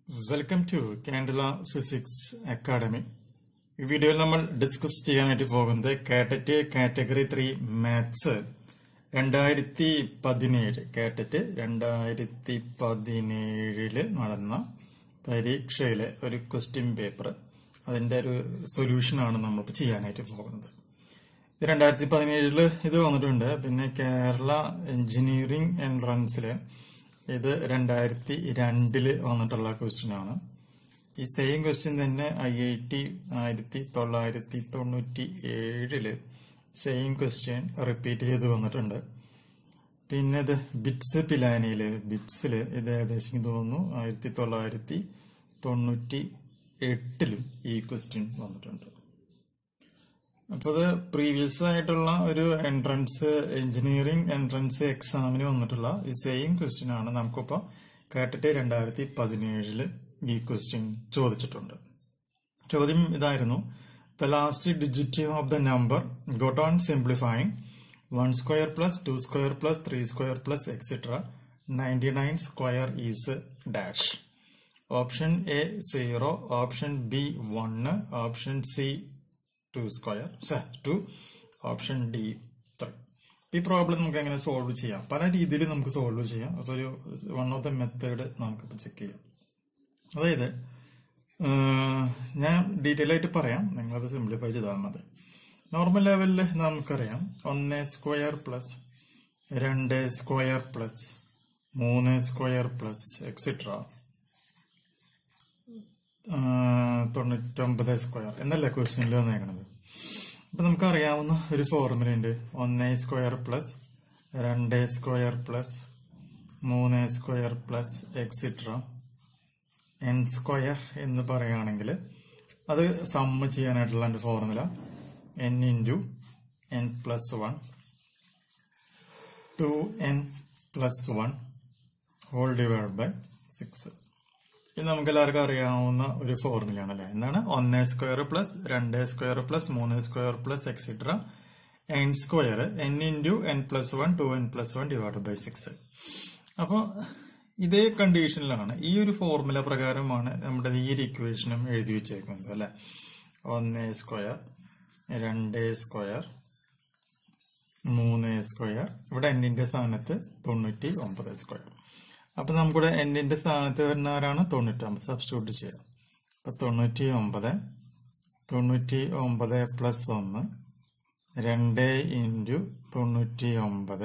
welcome to Kandala physics academy ഈ വീഡിയോയിൽ നമ്മൾ ഡിസ്കസ് ചെയ്യാനായിട്ട് പോകുന്നത് കാറ്ററ്റ് കാറ്റഗറി ത്രീ മാത്സ് രണ്ടായിരത്തി പതിനേഴ് കാറ്ററ്റ് രണ്ടായിരത്തി പതിനേഴില് നടന്ന പരീക്ഷയിലെ ഒരു ക്വസ്റ്റ്യൻ പേപ്പർ അതിന്റെ ഒരു സൊല്യൂഷനാണ് നമ്മളിപ്പോൾ ചെയ്യാനായിട്ട് പോകുന്നത് ഇത് രണ്ടായിരത്തി പതിനേഴില് ഇത് വന്നിട്ടുണ്ട് പിന്നെ കേരള എഞ്ചിനീയറിംഗ് എൻട്രൻസില് ഇത് രണ്ടായിരത്തി രണ്ടില് വന്നിട്ടുള്ള ക്വസ്റ്റ്യൻ ആണ് ഈ സെയിം ക്വസ്റ്റ്യൻ തന്നെ ഐ ഐ ടി ആയിരത്തി തൊള്ളായിരത്തി തൊണ്ണൂറ്റി ഏഴില് സെയിം ക്വസ്റ്റ്യൻ റിപ്പീറ്റ് ചെയ്ത് വന്നിട്ടുണ്ട് പിന്നെ ഇത് ബിറ്റ്സ് പിലാനിയില് ബിറ്റ്സില് ഇത് ഏകദേശം എനിക്ക് തോന്നുന്നു ആയിരത്തി തൊള്ളായിരത്തി തൊണ്ണൂറ്റി എട്ടിലും ഈ ക്വസ്റ്റ്യൻ വന്നിട്ടുണ്ട് അപ്പോൾ അത് പ്രീവിയസ് ആയിട്ടുള്ള ഒരു എൻട്രൻസ് എഞ്ചിനീയറിംഗ് എൻട്രൻസ് എക്സാമിന് വന്നിട്ടുള്ള ഈ സെയിം ക്വസ്റ്റ്യൻ ആണ് നമുക്കിപ്പോൾ കേട്ടിട്ട് രണ്ടായിരത്തി പതിനേഴില് ഈ ക്വസ്റ്റ്യൻ ചോദിച്ചിട്ടുണ്ട് ചോദ്യം ഇതായിരുന്നു the last digit of the number got on simplifying one square plus two square plus three square plus etcetera ninety nine square is dash option A zero option B one option C two square two option D three ഈ problem നമുക്ക് എങ്ങനെ solve ചെയ്യാം പല രീതിയിൽ നമുക്ക് solve ചെയ്യാം അതൊരു one of the method നമുക്കിപ്പോൾ ചെക്ക് ചെയ്യാം അതായത് ഏഹ്, ഞാൻ ഡീറ്റെയിൽ ആയിട്ട് പറയാം നിങ്ങളത് സിംപ്ലിഫൈ ചെയ്താൽ മതി നോർമൽ ലെവലിൽ നമുക്കറിയാം ഒന്ന് സ്ക്വയർ പ്ലസ് രണ്ട് സ്ക്വയർ പ്ലസ് മൂന്ന് സ്ക്വയർ പ്ലസ് എക്സെട്ര തൊണ്ണൂറ്റൊമ്പത് സ്ക്വയർ എന്നല്ല ക്വസ്റ്റ്യനിൽ വന്നേക്കണത് അപ്പൊ നമുക്കറിയാവുന്ന ഒരു ഫോർമുല ഉണ്ട് ഒന്ന് സ്ക്വയർ പ്ലസ് രണ്ട് സ്ക്വയർ പ്ലസ് മൂന്ന് square plus etcetera n square എന്ന് പറയുകയാണെങ്കിൽ അത് സമ്മ് ചെയ്യാനായിട്ടുള്ള എൻ്റെ formula n into n plus one two n plus one whole divide by six ഇത് നമുക്ക് എല്ലാവർക്കും അറിയാവുന്ന ഒരു ഫോർമുലയാണ് അല്ലെ എന്താണ് ഒന്ന് സ്ക്വയർ പ്ലസ് രണ്ട് സ്ക്വയർ പ്ലസ് മൂന്ന് square plus etcetera n square n into n plus one two n plus one divide by six അപ്പോൾ ഇതേ കണ്ടീഷനിലാണ് ഈ ഒരു ഫോർമുല പ്രകാരമാണ് നമ്മുടെ ഈ ഒരു ഇക്വേഷനും എഴുതി വെച്ചേക്കുന്നത് അല്ലെ ഒന്ന് സ്ക്വയർ രണ്ട് സ്ക്വയർ മൂന്ന് സ്ക്വയർ ഇവിടെ എന്നിന്റെ സ്ഥാനത്ത് തൊണ്ണൂറ്റി ഒമ്പത് സ്ക്വയർ അപ്പൊ നമുക്കിവിടെ എന്നിന്റെ സ്ഥാനത്ത് വരുന്നവരാണ് തൊണ്ണൂറ്റി ഒമ്പത് സബ്സ്റ്റിറ്റ്യൂട്ട് ചെയ്യാം അപ്പൊ തൊണ്ണൂറ്റി ഒമ്പത് തൊണ്ണൂറ്റി ഒമ്പത് പ്ലസ് ഒന്ന് രണ്ട് ഇൻറ്റു തൊണ്ണൂറ്റി ഒമ്പത്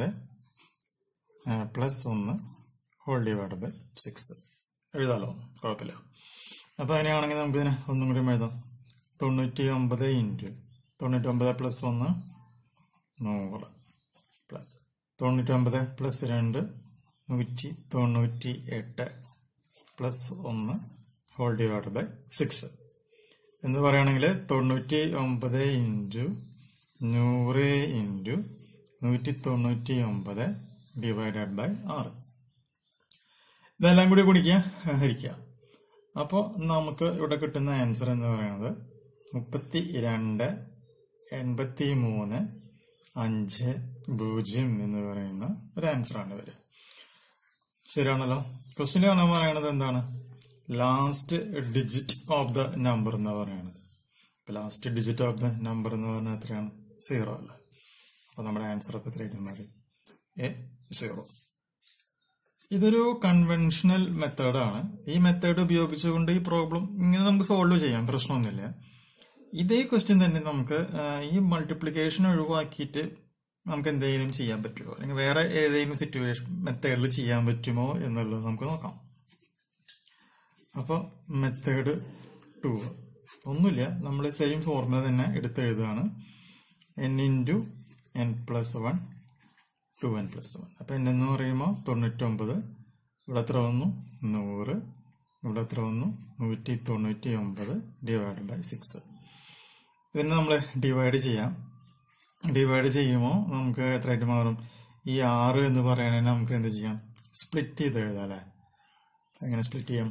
പ്ലസ് ഒന്ന് ഹോൾ ഡിവൈഡ് ബൈ സിക്സ് എഴുതാലോ കുഴപ്പമില്ല അപ്പൊ അങ്ങനെയാണെങ്കിൽ നമുക്ക് ഇതിനെ ഒന്നും കൂടി എഴുതാം തൊണ്ണൂറ്റി ഒമ്പത് ഇൻറ്റു തൊണ്ണൂറ്റി ഒമ്പത് പ്ലസ് ഒന്ന് നൂറ് പ്ലസ് തൊണ്ണൂറ്റി ഒമ്പത് പ്ലസ് രണ്ട് നൂറ്റി തൊണ്ണൂറ്റി എട്ട് പ്ലസ് ഒന്ന് ഹോൾ ഡിവൈഡ് ബൈ സിക്സ് എന്ന് പറയുകയാണെങ്കിൽ തൊണ്ണൂറ്റി ഒമ്പത് ഇൻറ്റു നൂറ് ഇൻറ്റു നൂറ്റി തൊണ്ണൂറ്റി ഒമ്പത് ഡിവൈഡഡ് ബൈ ആറ് ഇതെല്ലാം കൂടി ഗുണിക്കുക ഹരിക്കുക അപ്പോൾ നമുക്ക് ഇവിടെ കിട്ടുന്ന ആൻസർ എന്ന് പറയുന്നത് മുപ്പത്തി രണ്ട് എൺപത്തി മൂന്ന് അഞ്ച് പൂജ്യം എന്ന് പറയുന്ന ഒരു ആൻസർ ആണ് വരിക ശരിയാണല്ലോ ക്വസ്റ്റ്യൻ കാണാൻ പറയണത് എന്താണ് last digit of the number എന്ന് പറയുന്നത് last digit of the number എന്ന് പറഞ്ഞാൽ എത്രയാണ് സീറോ അല്ല അപ്പൊ നമ്മുടെ ആൻസർ ഒക്കെ എത്രയായിട്ട് മാറി എ സീറോ ഇതൊരു കൺവെൻഷണൽ മെത്തേഡാണ് ഈ മെത്തേഡ് ഉപയോഗിച്ചുകൊണ്ട് ഈ പ്രോബ്ലം ഇങ്ങനെ നമുക്ക് സോൾവ് ചെയ്യാം പ്രശ്നമൊന്നുമില്ല ഇതേ ക്വസ്റ്റ്യൻ തന്നെ നമുക്ക് ആ, ഈ മൾട്ടിപ്ലിക്കേഷൻ ഒഴിവാക്കിയിട്ട് നമുക്ക് എന്തെങ്കിലും ചെയ്യാൻ പറ്റുമോ അല്ലെങ്കിൽ വേറെ ഏതെങ്കിലും സിറ്റുവേഷൻ മെത്തേഡിൽ ചെയ്യാൻ പറ്റുമോ എന്നുള്ളത് നമുക്ക് നോക്കാം അപ്പോൾ മെത്തേഡ് ടു ഒന്നുമില്ല നമ്മൾ സെയിം ഫോർമുല തന്നെ എടുത്ത് എഴുതുകയാണ് n into n plus one two n plus one അപ്പൊ എൻ എന്ന് പറയുമ്പോൾ തൊണ്ണൂറ്റൊമ്പത് ഇവിടെ എത്ര വന്നു നൂറ് ഇവിടെ എത്ര വന്നു നൂറ്റി തൊണ്ണൂറ്റി ഒമ്പത് ഡിവൈഡ് ബൈ സിക്സ് ഇതിനെ നമ്മൾ ഡിവൈഡ് ചെയ്യാം ഡിവൈഡ് ചെയ്യുമ്പോൾ നമുക്ക് എത്രയായിട്ട് മാറും ഈ ആറ് എന്ന് പറയുന്നതിന് നമുക്ക് എന്ത് ചെയ്യാം സ്പ്ലിറ്റ് ചെയ്ത് എഴുതാം അല്ലേ എങ്ങനെ സ്പ്ലിറ്റ് ചെയ്യാം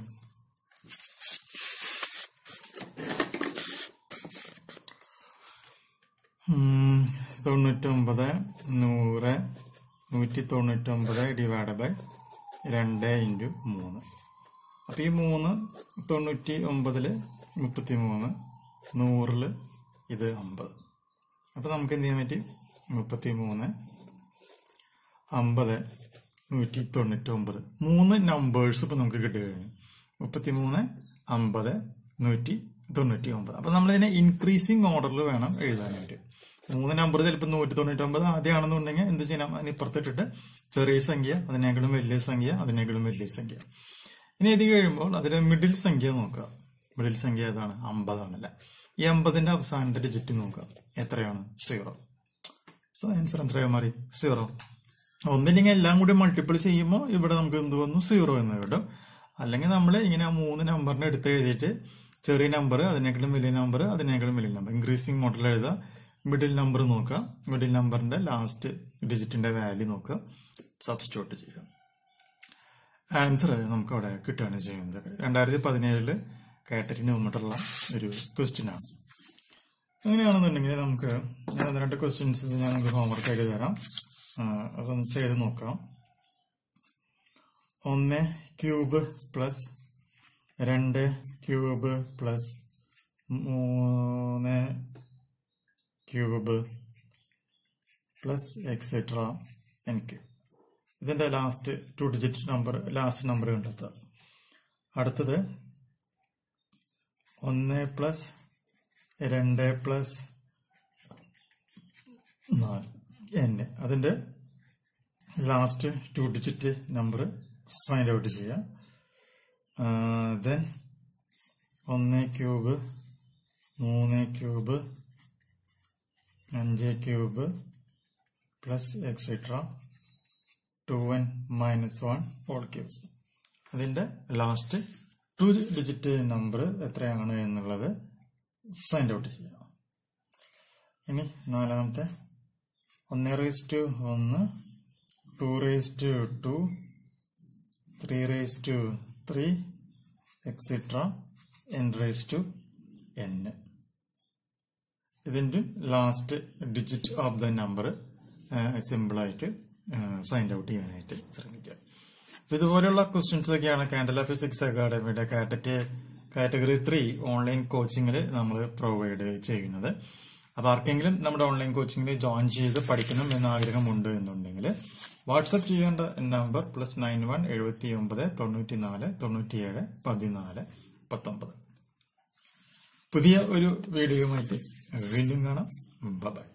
ഉം, തൊണ്ണൂറ്റൊമ്പത് നൂറ് നൂറ്റി തൊണ്ണൂറ്റൊമ്പത് ഡിവൈഡ് ബൈ രണ്ട് ഇൻറ്റു മൂന്ന് അപ്പൊ ഈ മൂന്ന് തൊണ്ണൂറ്റി ഒമ്പതില് മുപ്പത്തി മൂന്ന് നൂറില് ഇത് അമ്പത് അപ്പൊ നമുക്ക് എന്ത് ചെയ്യാൻ പറ്റും മുപ്പത്തി മൂന്ന് അമ്പത് നൂറ്റി തൊണ്ണൂറ്റി ഒമ്പത് മൂന്ന് നമ്പേഴ്സ് ഇപ്പൊ നമുക്ക് കിട്ടി കഴിഞ്ഞു മുപ്പത്തി മൂന്ന് അമ്പത് നൂറ്റി തൊണ്ണൂറ്റി ഒമ്പത് അപ്പൊ നമ്മളിതിനെ ഇൻക്രീസിങ് ഓർഡറിൽ വേണം എഴുതാനായിട്ട് മൂന്ന് നമ്പർ ചിലപ്പോൾ നൂറ്റി തൊണ്ണൂറ്റി ഒമ്പത് ആദ്യമാണെന്നുണ്ടെങ്കിൽ എന്ത് ചെയ്യണം അതിന് ഇപ്പുറത്തിട്ടിട്ട് ചെറിയ സംഖ്യ അതിനേക്കാളും വലിയ സംഖ്യ അതിനേക്കാളും വലിയ സംഖ്യ ഇനി ഇത് കഴിയുമ്പോൾ അതിലെ മിഡിൽ സംഖ്യ നോക്കുക മിഡിൽ സംഖ്യ ഏതാണ് അമ്പതാണല്ലേ ഈ അമ്പതിന്റെ അവസാനത്തെ ഡിജിറ്റ് നോക്കുക എത്രയാണ് സീറോ സോ ആൻസർ എത്രയാ മാറി സീറോ ഒന്നില്ലെങ്കിൽ എല്ലാം കൂടി മൾട്ടിപ്പിൾ ചെയ്യുമ്പോൾ ഇവിടെ നമുക്ക് എന്ത് വന്നു സീറോ എന്ന് കിട്ടും അല്ലെങ്കിൽ നമ്മൾ ഇങ്ങനെ ആ മൂന്ന് നമ്പറിനെ എടുത്ത് എഴുതിയിട്ട് ചെറിയ നമ്പർ അതിനേക്കാളും വലിയ നമ്പർ അതിനേക്കാളും വലിയ നമ്പർ ഇൻക്രീസിങ് മോഡൽ എഴുതുക മിഡിൽ നമ്പർ നോക്കുക മിഡിൽ നമ്പറിന്റെ ലാസ്റ്റ് ഡിജിറ്റിന്റെ വാല്യൂ നോക്കുക സബ്സ്റ്റിറ്റ്യൂട്ട് ചെയ്യുക ആൻസർ നമുക്ക് അവിടെ കിട്ടുകയാണ് ചെയ്യുന്നത് രണ്ടായിരത്തി പതിനേഴില് കാറ്ററിന് വന്നിട്ടുള്ള ഒരു ക്വസ്റ്റ്യൻ ആണ് അങ്ങനെയാണെന്നുണ്ടെങ്കിൽ നമുക്ക് ഞാൻ ഒന്ന് രണ്ട് ക്വസ്റ്റ്യൻസ് ഞാൻ നിങ്ങൾക്ക് ഹോംവർക്ക് ആയിട്ട് തരാം ആ, അതൊന്ന് ചെയ്ത് നോക്കാം ഒന്ന് ക്യൂബ് പ്ലസ് രണ്ട് ക്യൂബ് പ്ലസ് മൂന്ന് cube plus etcetera n cube ഇതിന്റെ last two digit number last number കണ്ടെത്തുക അടുത്തത് ഒന്ന് പ്ലസ് രണ്ട് പ്ലസ് നാല് എൻ അതിന്റെ last two digit number find out ചെയ്യാം ദെൻ ഒന്ന് ക്യൂബ് മൂന്ന് ക്യൂബ് അഞ്ച് cube plus etcetera two one minus one all cubes അതിന്റെ ലാസ്റ്റ് ടു ഡിജിറ്റ് നമ്പർ എത്രയാണ് എന്നുള്ളത് ഫൈൻഡ് ഔട്ട് ചെയ്യാം ഇനി നാലാമത്തെ ഒന്ന് റേസ് ടു ഒന്ന് to raise to two three raise to three etcetera n raise to n ഇതിന്റെ last digit of the number സിമ്പിളായിട്ട് ഫൈൻഡ് ഔട്ട് ചെയ്യാനായിട്ട് ശ്രമിക്കുക അപ്പൊ ഇതുപോലെയുള്ള ക്വസ്റ്റ്യൻസ് ഒക്കെയാണ് കാൻഡല ഫിസിക്സ് അക്കാഡമിയുടെ കാറ്ററ്റ് കാറ്റഗറി ത്രീ ഓൺലൈൻ കോച്ചിങ്ങിൽ നമ്മൾ പ്രൊവൈഡ് ചെയ്യുന്നത് അപ്പൊ ആർക്കെങ്കിലും നമ്മുടെ ഓൺലൈൻ കോച്ചിങ്ങിൽ ജോയിൻ ചെയ്ത് പഠിക്കണം എന്ന ആഗ്രഹമുണ്ട് എന്നുണ്ടെങ്കിൽ വാട്സപ്പ് ചെയ്യേണ്ട നമ്പർ പ്ലസ് നയൻ വൺ എഴുപത്തി ഒമ്പത് തൊണ്ണൂറ്റി നാല് തൊണ്ണൂറ്റിയേഴ് പതിനാല് പത്തൊമ്പത് പുതിയ ഒരു വീഡിയോയുമായിട്ട് വീണ്ടും കാണാം ബൈ